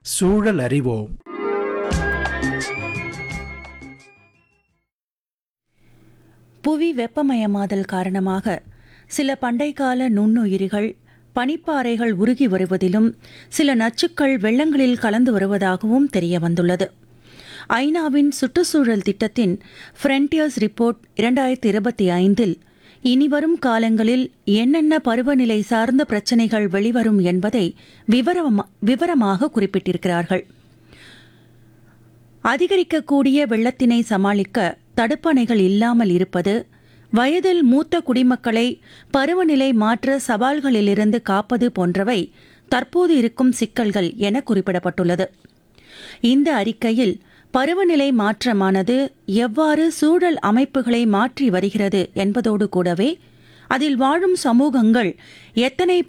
சூழல் அறிவோம் புவி வெப்பமயமாதல் காரணமாக சில பண்டைக்கால நுண்ணுயிரிகள் பனிப்பாறைகள் உருகி வருவதிலும் சில நச்சுக்கள் வெள்ளங்களில் கலந்து வருவதாகவும் தெரிய வந்துள்ளது ஐநாவின் சுற்றுச்சூழல் திட்டத்தின் ஃப்ரண்டியர்ஸ் ரிப்போர்ட் இரண்டாயிரத்தி இருபத்தி ஐந்தில் இனிவரும் காலங்களில் என்னென்ன பருவநிலை சார்ந்த பிரச்சினைகள் வெளிவரும் என்பதை விவரமா விவரமாக குறிப்பிட்டிருக்கிறார்கள் அதிகரிக்கக்கூடிய வெள்ளத்தினை சமாளிக்க தடுப்பணைகள் இல்லாமல் இருப்பது வயதில் மூத்த குடிமக்களை பருவநிலை மாற்ற சவால்களிலிருந்து காப்பது போன்றவை தற்போது இருக்கும் சிக்கல்கள் என குறிப்பிடப்பட்டுள்ளது இந்த அறிக்கையில் பருவநிலை மாற்றமானது எவ்வாறு சூழல் அமைப்புகளை மாற்றி வருகிறது என்பதோடு கூடவே அதில் வாழும் சமூகங்கள் எத்தனை